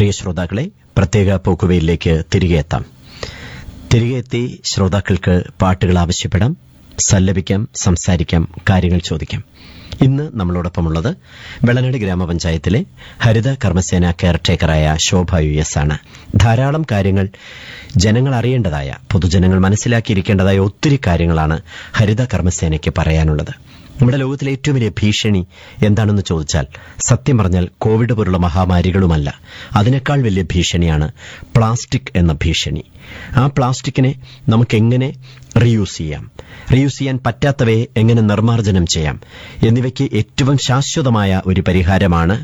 പ്രിയ ശ്രോതാക്കളെ പ്രത്യേക പോക്കുവയിലേക്ക് തിരികെ എത്താം തിരികെ എത്തി ശ്രോതാക്കൾക്ക് പാട്ടുകൾ ആവശ്യപ്പെടാം സല്ലപിക്കാം സംസാരിക്കാം കാര്യങ്ങൾ ചോദിക്കാം ഇന്ന് നമ്മളോടൊപ്പമുള്ളത് വെള്ളനാട് ഗ്രാമപഞ്ചായത്തിലെ ഹരിത കർമ്മസേന കെയർടേക്കറായ ശോഭ യു എസ് ആണ് ധാരാളം കാര്യങ്ങൾ ജനങ്ങൾ അറിയേണ്ടതായ പൊതുജനങ്ങൾ മനസ്സിലാക്കിയിരിക്കേണ്ടതായ ഒത്തിരി കാര്യങ്ങളാണ് ഹരിത കർമ്മസേനയ്ക്ക് പറയാനുള്ളത് നമ്മുടെ ലോകത്തിലെ ഏറ്റവും വലിയ ഭീഷണി എന്താണെന്ന് ചോദിച്ചാൽ സത്യം പറഞ്ഞാൽ കോവിഡ് പോലുള്ള മഹാമാരികളുമല്ല അതിനേക്കാൾ വലിയ ഭീഷണിയാണ് പ്ലാസ്റ്റിക് എന്ന ഭീഷണി ആ പ്ലാസ്റ്റിക്കിനെ നമുക്ക് എങ്ങനെ റീയൂസ് ചെയ്യാം റീയൂസ് ചെയ്യാൻ പറ്റാത്തവയെ എങ്ങനെ നിർമ്മാർജ്ജനം ചെയ്യാം എന്നിവയ്ക്ക് ഏറ്റവും ശാശ്വതമായ ഒരു പരിഹാരമാണ്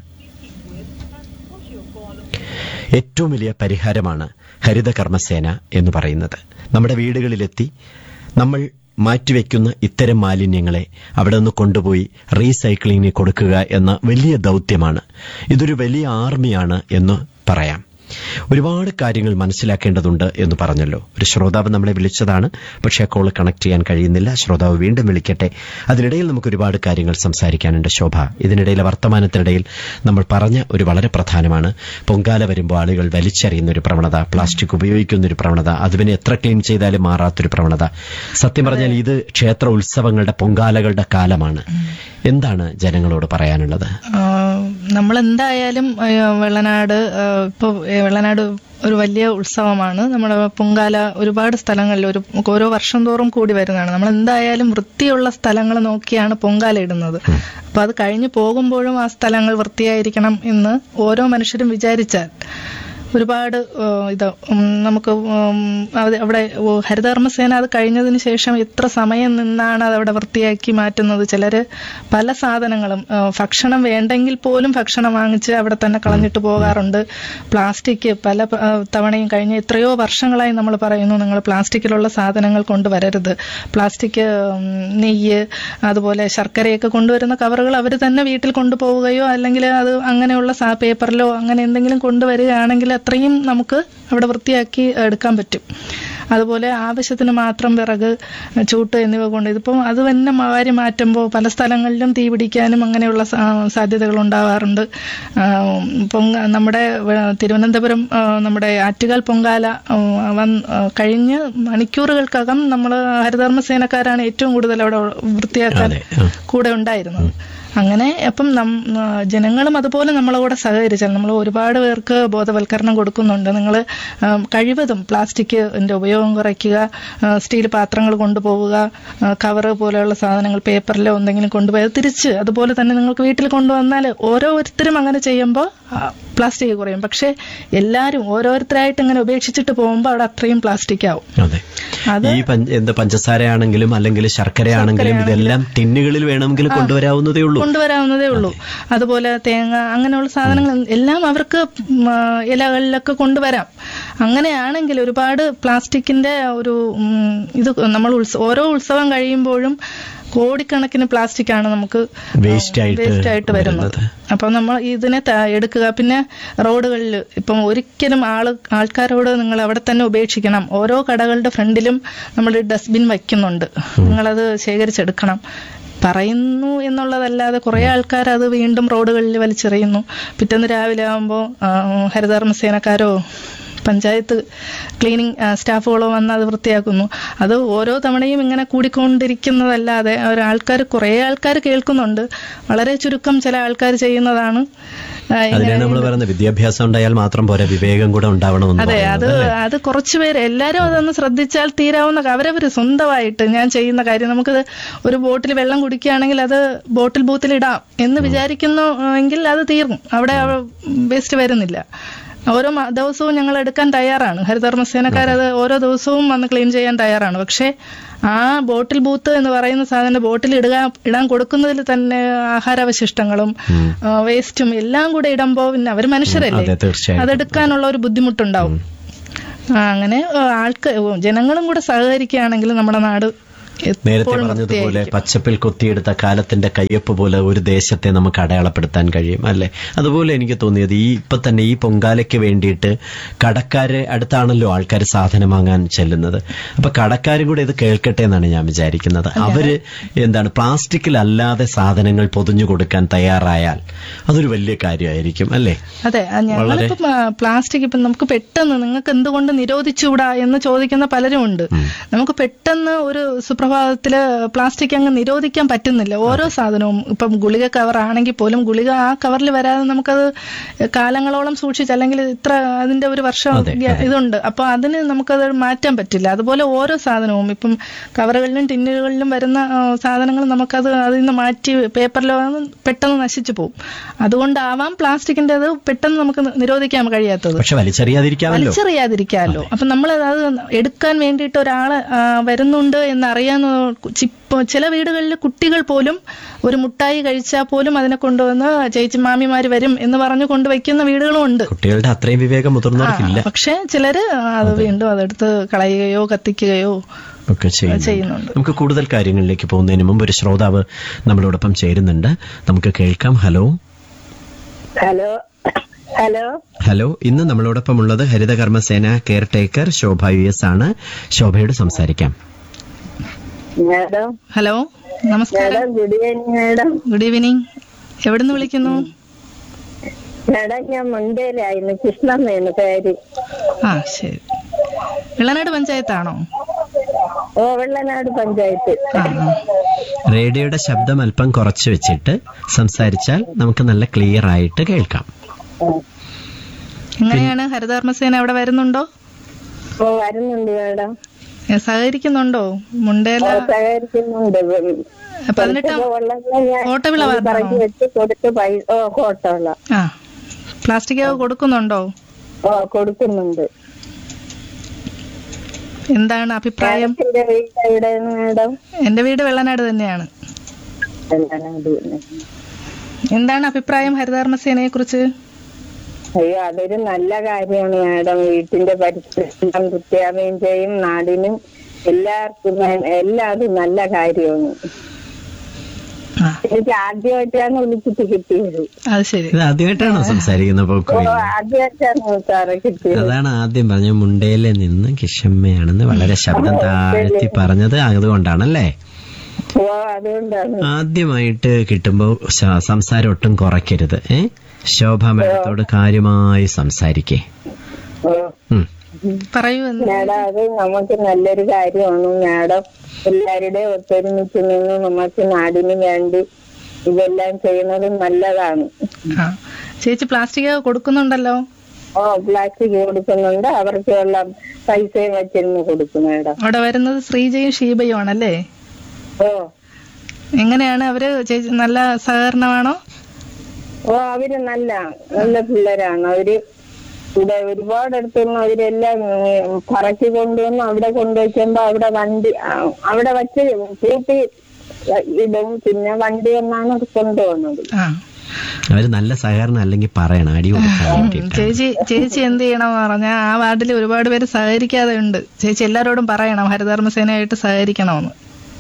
ഏറ്റവും വലിയ പരിഹാരമാണ് ഹരിത കർമ്മസേന എന്ന് പറയുന്നത് നമ്മുടെ വീടുകളിലെത്തി നമ്മൾ മാറ്റിവെക്കുന്ന ഇത്തരം മാലിന്യങ്ങളെ അവിടെ നിന്ന് കൊണ്ടുപോയി റീസൈക്ലിങ്ങിന് കൊടുക്കുക എന്ന വലിയ ദൗത്യമാണ് ഇതൊരു വലിയ ആർമിയാണ് എന്ന് പറയാം ഒരുപാട് കാര്യങ്ങൾ മനസ്സിലാക്കേണ്ടതുണ്ട് എന്ന് പറഞ്ഞല്ലോ ഒരു ശ്രോതാവ് നമ്മളെ വിളിച്ചതാണ് പക്ഷേ ആ കോൾ കണക്ട് ചെയ്യാൻ കഴിയുന്നില്ല ശ്രോതാവ് വീണ്ടും വിളിക്കട്ടെ അതിനിടയിൽ നമുക്ക് ഒരുപാട് കാര്യങ്ങൾ സംസാരിക്കാനുണ്ട് ശോഭ ഇതിനിടയിലെ വർത്തമാനത്തിനിടയിൽ നമ്മൾ പറഞ്ഞ ഒരു വളരെ പ്രധാനമാണ് പൊങ്കാല വരുമ്പോൾ ആളുകൾ വലിച്ചെറിയുന്ന ഒരു പ്രവണത പ്ലാസ്റ്റിക് ഉപയോഗിക്കുന്ന ഒരു പ്രവണത അത് പിന്നെ എത്ര ക്ലീൻ ചെയ്താലും മാറാത്തൊരു പ്രവണത സത്യം പറഞ്ഞാൽ ഇത് ക്ഷേത്ര ഉത്സവങ്ങളുടെ പൊങ്കാലകളുടെ കാലമാണ് എന്താണ് ജനങ്ങളോട് പറയാനുള്ളത് നമ്മൾ എന്തായാലും വെള്ളനാട് ഇപ്പോൾ വെള്ളനാട് ഒരു വലിയ ഉത്സവമാണ് നമ്മുടെ പൊങ്കാല ഒരുപാട് സ്ഥലങ്ങളിൽ ഒരു ഓരോ വർഷം തോറും കൂടി വരുന്നതാണ് നമ്മൾ എന്തായാലും വൃത്തിയുള്ള സ്ഥലങ്ങൾ നോക്കിയാണ് പൊങ്കാല ഇടുന്നത് അപ്പൊ അത് കഴിഞ്ഞു പോകുമ്പോഴും ആ സ്ഥലങ്ങൾ വൃത്തിയായിരിക്കണം എന്ന് ഓരോ മനുഷ്യരും വിചാരിച്ചാൽ ഒരുപാട് ഇത് നമുക്ക് അവിടെ ഹരിതകർമ്മസേന അത് കഴിഞ്ഞതിന് ശേഷം എത്ര സമയം നിന്നാണ് അത് അവിടെ വൃത്തിയാക്കി മാറ്റുന്നത് ചിലര് പല സാധനങ്ങളും ഭക്ഷണം വേണ്ടെങ്കിൽ പോലും ഭക്ഷണം വാങ്ങിച്ച് അവിടെ തന്നെ കളഞ്ഞിട്ട് പോകാറുണ്ട് പ്ലാസ്റ്റിക് പല തവണയും കഴിഞ്ഞ എത്രയോ വർഷങ്ങളായി നമ്മൾ പറയുന്നു നിങ്ങൾ പ്ലാസ്റ്റിക്കിലുള്ള സാധനങ്ങൾ കൊണ്ടുവരരുത് പ്ലാസ്റ്റിക് നെയ്യ് അതുപോലെ ശർക്കരയൊക്കെ കൊണ്ടുവരുന്ന കവറുകൾ അവർ തന്നെ വീട്ടിൽ കൊണ്ടുപോവുകയോ അല്ലെങ്കിൽ അത് അങ്ങനെയുള്ള പേപ്പറിലോ അങ്ങനെ എന്തെങ്കിലും കൊണ്ടുവരികയാണെങ്കിൽ അത്രയും നമുക്ക് അവിടെ വൃത്തിയാക്കി എടുക്കാൻ പറ്റും അതുപോലെ ആവശ്യത്തിന് മാത്രം വിറക് ചൂട്ട് എന്നിവ കൊണ്ട് ഇതിപ്പം അത് തന്നെ വാരി മാറ്റുമ്പോൾ പല സ്ഥലങ്ങളിലും തീ പിടിക്കാനും അങ്ങനെയുള്ള സാധ്യതകൾ ഉണ്ടാവാറുണ്ട് പൊങ്ക നമ്മുടെ തിരുവനന്തപുരം നമ്മുടെ ആറ്റുകാൽ പൊങ്കാല കഴിഞ്ഞ് മണിക്കൂറുകൾക്കകം നമ്മൾ ഹരിതകർമ്മസേനക്കാരാണ് ഏറ്റവും കൂടുതൽ അവിടെ വൃത്തിയാക്കാൻ കൂടെ ഉണ്ടായിരുന്നത് അങ്ങനെ അപ്പം നം ജനങ്ങളും അതുപോലെ നമ്മളെ കൂടെ സഹകരിച്ചാൽ നമ്മൾ ഒരുപാട് പേർക്ക് ബോധവൽക്കരണം കൊടുക്കുന്നുണ്ട് നിങ്ങൾ കഴിവതും പ്ലാസ്റ്റിക്കിന്റെ ഉപയോഗം കുറയ്ക്കുക സ്റ്റീൽ പാത്രങ്ങൾ കൊണ്ടുപോവുക കവറ് പോലെയുള്ള സാധനങ്ങൾ പേപ്പറിലോ എന്തെങ്കിലും കൊണ്ടുപോയത് തിരിച്ച് അതുപോലെ തന്നെ നിങ്ങൾക്ക് വീട്ടിൽ കൊണ്ടുവന്നാൽ ഓരോരുത്തരും അങ്ങനെ ചെയ്യുമ്പോൾ പ്ലാസ്റ്റിക് കുറയും പക്ഷെ എല്ലാവരും ഓരോരുത്തരായിട്ട് ഇങ്ങനെ ഉപേക്ഷിച്ചിട്ട് പോകുമ്പോൾ അവിടെ അത്രയും പ്ലാസ്റ്റിക് ആവും ഈ എന്ത് പഞ്ചസാരയാണെങ്കിലും അല്ലെങ്കിൽ ശർക്കരയാണെങ്കിലും ഇതെല്ലാം ടിന്നുകളിൽ വേണമെങ്കിൽ കൊണ്ടുവരാവുന്നതേ ഉള്ളൂ കൊണ്ടുവരാവുന്നതേ ഉള്ളൂ അതുപോലെ തേങ്ങ അങ്ങനെയുള്ള സാധനങ്ങൾ എല്ലാം അവർക്ക് ഇലകളിലൊക്കെ കൊണ്ടുവരാം അങ്ങനെയാണെങ്കിൽ ഒരുപാട് പ്ലാസ്റ്റിക്കിന്റെ ഒരു ഇത് നമ്മൾ ഓരോ ഉത്സവം കഴിയുമ്പോഴും കോടിക്കണക്കിന് പ്ലാസ്റ്റിക് ആണ് നമുക്ക് വേസ്റ്റ് ആയിട്ട് വരുന്നത് അപ്പൊ നമ്മൾ ഇതിനെ എടുക്കുക പിന്നെ റോഡുകളിൽ ഇപ്പം ഒരിക്കലും ആള് ആൾക്കാരോട് നിങ്ങൾ അവിടെ തന്നെ ഉപേക്ഷിക്കണം ഓരോ കടകളുടെ ഫ്രണ്ടിലും നമ്മൾ ഡസ്റ്റ്ബിൻ വയ്ക്കുന്നുണ്ട് നിങ്ങളത് ശേഖരിച്ചെടുക്കണം പറയുന്നു എന്നുള്ളതല്ലാതെ കുറെ ആൾക്കാർ അത് വീണ്ടും റോഡുകളിൽ വലിച്ചെറിയുന്നു പിറ്റേന്ന് രാവിലെ ആകുമ്പോൾ ഹരിതകർമ്മസേനക്കാരോ പഞ്ചായത്ത് ക്ലീനിങ് സ്റ്റാഫുകളോ വന്ന് അത് വൃത്തിയാക്കുന്നു അത് ഓരോ തവണയും ഇങ്ങനെ കൂടിക്കൊണ്ടിരിക്കുന്നതല്ലാതെ ആൾക്കാർ കുറേ ആൾക്കാർ കേൾക്കുന്നുണ്ട് വളരെ ചുരുക്കം ചില ആൾക്കാർ ചെയ്യുന്നതാണ് അതിനാണ് നമ്മൾ പറയുന്നത് വിദ്യാഭ്യാസം ഉണ്ടായാൽ മാത്രം പോരാ വിവേകം കൂടെ ഉണ്ടാവണമെന്ന് അതെ അത് അത് കുറച്ചുപേര് എല്ലാവരും അതൊന്ന് ശ്രദ്ധിച്ചാൽ തീരാവുന്ന അവരവര് സ്വന്തമായിട്ട് ഞാൻ ചെയ്യുന്ന കാര്യം നമുക്ക് ഒരു ബോട്ടിൽ വെള്ളം കുടിക്കുകയാണെങ്കിൽ അത് ബോട്ടിൽ ബൂത്തിൽ ഇടാം എന്ന് വിചാരിക്കുന്നു എങ്കിൽ അത് തീർന്നു അവിടെ വേസ്റ്റ് വരുന്നില്ല ഓരോ ദിവസവും ഞങ്ങൾ എടുക്കാൻ തയ്യാറാണ് ഹരിതകർമ്മസേനക്കാർ അത് ഓരോ ദിവസവും വന്ന് ക്ലീൻ ചെയ്യാൻ തയ്യാറാണ് പക്ഷേ ആ ബോട്ടിൽ ബൂത്ത് എന്ന് പറയുന്ന സാധനം ബോട്ടിൽ ഇടുക ഇടാൻ കൊടുക്കുന്നതിൽ തന്നെ ആഹാരാവശിഷ്ടങ്ങളും വേസ്റ്റും എല്ലാം കൂടെ ഇടുമ്പോൾ പിന്നെ അവർ മനുഷ്യരല്ലേ അതെടുക്കാനുള്ള ഒരു ബുദ്ധിമുട്ടുണ്ടാവും അങ്ങനെ ആൾക്ക് ജനങ്ങളും കൂടെ സഹകരിക്കുകയാണെങ്കിൽ നമ്മുടെ നാട് നേരത്തെ എപ്പോഴും പറഞ്ഞതുപോലെ വൃത്തിയായിരിക്കും. പച്ചപ്പിൽ കൊത്തിയെടുത്ത കാലത്തിന്റെ കയ്യൊപ്പ് പോലെ ഒരു ദേശത്തെ നമുക്ക് അടയാളപ്പെടുത്താൻ കഴിയും അല്ലെ അതുപോലെ എനിക്ക് തോന്നിയത് ഈ ഇപ്പൊ തന്നെ ഈ പൊങ്കാലയ്ക്ക് വേണ്ടിയിട്ട് കടക്കാരെ അടുത്താണല്ലോ ആൾക്കാർ സാധനം വാങ്ങാൻ ചെല്ലുന്നത് അപ്പൊ കടക്കാരും കൂടെ ഇത് കേൾക്കട്ടെ എന്നാണ് ഞാൻ വിചാരിക്കുന്നത് അവര് എന്താണ് പ്ലാസ്റ്റിക്കിലല്ലാതെ സാധനങ്ങൾ പൊതിഞ്ഞു കൊടുക്കാൻ തയ്യാറായാൽ അതൊരു വലിയ കാര്യമായിരിക്കും അല്ലേ അതെ ആ, ഞങ്ങളിപ്പം ആ, പ്ലാസ്റ്റിക് ഇപ്പം നമുക്ക് പെട്ടെന്ന് നിങ്ങൾക്ക് എന്തുകൊണ്ട് നിരോധിച്ചുകൂടാ എന്ന് ചോദിക്കുന്ന പലരും ഉണ്ട് നമുക്ക് പെട്ടെന്ന് ഒരു സുപ്രഭാതത്തില് പ്ലാസ്റ്റിക് അങ്ങ് നിരോധിക്കാൻ പറ്റുന്നില്ല ഓരോ സാധനവും ഇപ്പം ഗുളിക കവർ ആണെങ്കിൽ പോലും ഗുളിക ആ കവറിൽ വരാതെ നമുക്കത് കാലങ്ങളോളം സൂക്ഷിച്ച് അല്ലെങ്കിൽ ഇത്ര അതിന്റെ ഒരു വർഷം അതെ, ഗ്യ- അതെ. ഇതുണ്ട് അപ്പൊ അതിന് നമുക്കത് മാറ്റാൻ പറ്റില്ല അതുപോലെ ഓരോ സാധനവും ഇപ്പം കവറുകളിലും ടിന്നുകളിലും വരുന്ന ആ, സാധനങ്ങൾ നമുക്കത് അതിൽ നിന്ന് മാറ്റി പേപ്പറിലോ പെട്ടെന്ന് നശിച്ചു പോകും അതുകൊണ്ടാവാം പ്ലാസ്റ്റിക്കിന്റെ അത് പെട്ടെന്ന് നമുക്ക് നിരോധിക്കാൻ കഴിയാത്തത് പക്ഷെ വലിച്ചെറിയാതിരിക്കാമല്ലോ വലിച്ചെറിയാതിരിക്കാമല്ലോ അപ്പൊ നമ്മൾ അത് എടുക്കാൻ വേണ്ടിയിട്ട് ഒരാള് ആ, വരുന്നുണ്ട് എന്നറിയാന്ന് ചിപ്പ ചില വീടുകളിൽ കുട്ടികൾ പോലും ഒരു മുട്ടായി കഴിച്ചാൽ പോലും അതിനെ കൊണ്ടുവന്ന് ചേച്ചി മാമിമാര് വരും എന്ന് പറഞ്ഞു കൊണ്ടുവയ്ക്കുന്ന വീടുകളും ഉണ്ട് കുട്ടികളുടെ അത്രയും വിവേകം മുതിർന്നവർക്കില്ല പക്ഷെ ചിലര് അത് വീണ്ടും അതെടുത്ത് കളയുകയോ കത്തിക്കുകയോ ഒക്കെ ചെയ്യുന്നു ചെയ്യുന്നുണ്ട് നമുക്ക് കൂടുതൽ കാര്യങ്ങളിലേക്ക് പോകുന്നതിന് മുമ്പ് ഒരു ശ്രോതാവ് നമ്മളോടൊപ്പം ചേരുന്നുണ്ട് നമുക്ക് കേൾക്കാം ഹലോ ഹലോ ഹലോ ഹലോ ഇന്ന് നമ്മളോടൊപ്പം ഉള്ളത് Harithakarmasena caretaker Shobha U S ആണ് ശോഭയോട് സംസാരിക്കാം മാഡം ഹലോ നമസ്കാരം madam good evening madam good evening എവിടുന്ന് വിളിക്കുന്നു മാഡം ഞാൻ മുണ്ടേലായിരുന്നു കൃഷ്ണമ്മയാണ് പേര് ആ ശരി വെള്ളനാട് പഞ്ചായത്താണോ ഓ വെള്ളനാട് പഞ്ചായത്ത് ആ ആ. റേഡിയോയുടെ ശബ്ദം അല്പം കുറച്ച് വെച്ചിട്ട് സംസാരിച്ചാൽ നമുക്ക് നല്ല ക്ലിയർ ആയിട്ട് കേൾക്കാം എങ്ങനെയാണ് ഹരിതകർമ്മസേന അവിടെ വരുന്നുണ്ടോ ഓ വരുന്നുണ്ട് മാഡം ഏ, സഹകരിക്കുന്നുണ്ടോ മുണ്ടേല ഓ സഹകരിക്കുന്നുണ്ട് പതിനെട്ടാം വെള്ളങ്ങൾ ഞാൻ കോട്ടവിള അത് പറഞ്ഞോ? പറക്കി വെച്ച് കൊടുത്ത് പൈസ ഓ കോട്ടമുള്ള ആ പ്ലാസ്റ്റിക് കൊടുക്കുന്നുണ്ടോ ഓ കൊടുക്കുന്നുണ്ട് എന്താണ് അഭിപ്രായം മാഡത്തിന്റെ വീട് എവിടെയാണ് മാഡം എന്റെ വീട് വെള്ളനാട് തന്നെയാണ് വെള്ളനാട് എന്താണ് അഭിപ്രായം ഹരിതകർമ്മസേനയെ കുറിച്ച് അയ്യോ അതൊരു നല്ല കാര്യമാണ് മാഡം വീട്ടിന്റെ പരിസരം വൃത്തിയാവുകയും ചെയ്യും നാടിനും എല്ലാവർക്കും വേ- എല്ലാതും നല്ല കാര്യമാണ് ആ എനിക്ക് ആദ്യമായിട്ടാണ് വിളിച്ചിട്ട് കിട്ടിയത് അത് ശരി ഇത് ആദ്യമായിട്ടാണോ സംസാരിക്കുന്നത് ഓ പോക്കുവയിൽ ആദ്യമായിട്ടാണ് സാറെ കിട്ടിയത് അതാണ് ആദ്യം പറഞ്ഞ മുണ്ടയിലെ നിന്ന് കിഷമ്മയാണെന്ന് വളരെ ശബ്ദം താഴ്ത്തി പറഞ്ഞത് അതുകൊണ്ടാണല്ലേ ഓ അതുകൊണ്ടാണ് ആദ്യമായിട്ട് കിട്ടുമ്പോൾ ശ- സംസാരം ഒട്ടും കുറയ്ക്കരുത് ഏ ശോഭ മേഡത്തോട് കാര്യമായി സംസാരിക്കേ ഓ ഉം. പറയൂ എന്ന് മാഡം അത് നമുക്ക് നല്ലൊരു കാര്യമാണ് മാഡം എല്ലാവരുടെയും ഒത്തൊരുമിച്ച് നിന്ന് നമുക്ക് നാടിന് വേണ്ടി ഇതെല്ലാം ചെയ്യുന്നത് നല്ലതാണ് ആ ചേച്ചി പ്ലാസ്റ്റിക് കൊടുക്കുന്നുണ്ടല്ലോ ഓ പ്ലാസ്റ്റിക് കൊടുക്കുന്നുണ്ട് അവർക്കുള്ള പൈസയും വെച്ചിരുന്ന് കൊടുക്കും മാഡം അവിടെ വരുന്നത് ശ്രീജയും ഷീബയും ആണല്ലേ ഓ എങ്ങനെയാണ് അവര് ചേച്ചി നല്ല സഹകരണമാണോ ഓ അവര് നല്ല നല്ല പിള്ളേരാണ് അവര് ഇവിടെ ഒരുപാട് അടുത്തുനിന്ന് അവരെല്ലാം ഉം, പറക്കി കൊണ്ടുവന്ന് അവിടെ കൊണ്ടുവയ്ക്കുമ്പോ അവിടെ വണ്ടി ആ, അവിടെ വച്ച് കൂട്ടി ഇടും പിന്നെ വണ്ടി എന്നാണ് അത് കൊണ്ടുപോകുന്നത് ആ അവര് നല്ല സഹകരണം അല്ലെങ്കിൽ പറയണം അടി കൊടുക്കാൻ ഉം, വേണ്ടിയിട്ട് ചേച്ചി ചേച്ചി എന്ത് ചെയ്യണമെന്ന് പറഞ്ഞാൽ ആ വാർഡിൽ ഒരുപാട് പേര് സഹകരിക്കാതെ ഉണ്ട് ചേച്ചി എല്ലാരോടും പറയണം ഹരിതകർമ്മസേനയായിട്ട് സഹകരിക്കണമെന്ന്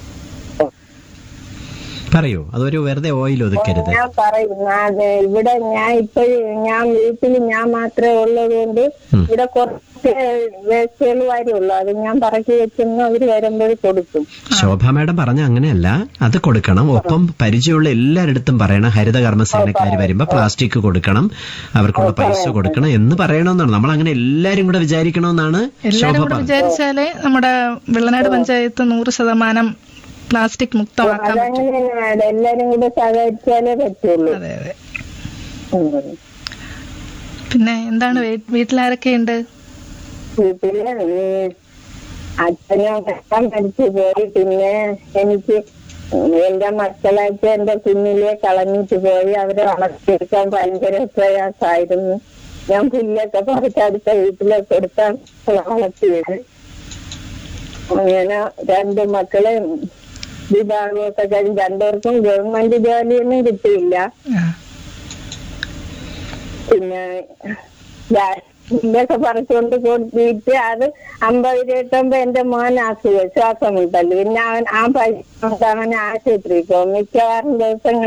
പറയൂ അതൊരു വെറുതെ ഓയിൽ ഒതുക്കരുത് ഞാൻ പറയും ഞാൻ ഇവിടെ ഞാൻ ഇപ്പൊ ഞാൻ വീട്ടിൽ ഞാൻ മാത്രമേ ഉള്ളത് കൊണ്ട് ഉം. ഇവിടെ കുറച്ച് വേസ്റ്റുകൾ വരുള്ളൂ അത് ഞാൻ പറക്കി വെച്ചെന്ന് അവര് വരുമ്പോൾ കൊടുക്കും ശോഭ മേഡം പറഞ്ഞ അങ്ങനെയല്ല അത് കൊടുക്കണം ഒപ്പം പരിചയമുള്ള എല്ലാരിടത്തും പറയണം ഹരിത കർമ്മസേനക്കാർ വരുമ്പോ പ്ലാസ്റ്റിക് കൊടുക്കണം അവർക്കുള്ള പൈസ കൊടുക്കണം എന്ന് പറയണമെന്നാണ് നമ്മൾ അങ്ങനെ എല്ലാരും കൂടെ വിചാരിക്കണമെന്നാണ് ശോഭ എല്ലാരും കൂടെ പറഞ്ഞത് വിചാരിച്ചാലേ നമ്മുടെ വെള്ളനാട് പഞ്ചായത്ത് നൂറ് ശതമാനം പ്ലാസ്റ്റിക് മുക്തമാക്കാൻ പറ്റും അതങ്ങനെ മാഡം എല്ലാരും കൂടെ സഹകരിച്ചാലേ പറ്റുള്ളൂ അതെ അതെ ഉം. പിന്നെ എന്താണ് വീ- വീട്ടിലാരൊക്കെയുണ്ട് വീട്ടില് ഈ അച്ഛനും അമ്മ മരിച്ചു പോയി പിന്നെ എനിക്ക് എന്റെ മക്കളായിട്ട് എന്റെ കുഞ്ഞിലെ കളഞ്ഞിട്ട് പോയി അവരെ വളർത്തിയെടുക്കാൻ ഭയങ്കര പ്രയാസമായിരുന്നു ഞാൻ പുല്ലൊക്കെ പറിച്ച് അടുത്ത വീട്ടിലൊക്കെ എടുത്താണ് വളർത്തിയത് അങ്ങനെ രണ്ട് മക്കളെ വിഭാഗമൊക്കെ കഴിഞ്ഞ് രണ്ടുപേർക്കും ഗവൺമെന്റ് ജോലിയൊന്നും കിട്ടിയില്ല ആ, പിന്നെ ഇതൊക്കെ പറിച്ചുകൊണ്ട് കൊടുത്തിട്ട് അത് അമ്പത് ഇരുപത്തൊമ്പത് എന്റെ മോൻ അസുഖം ശ്വാസം മുട്ടല് പിന്നെ അവൻ ആ പൈസ കൊണ്ട് അവൻ ആശുപത്രിയിൽ പോകും മിക്കവാറും ദിവസങ്ങളിൽ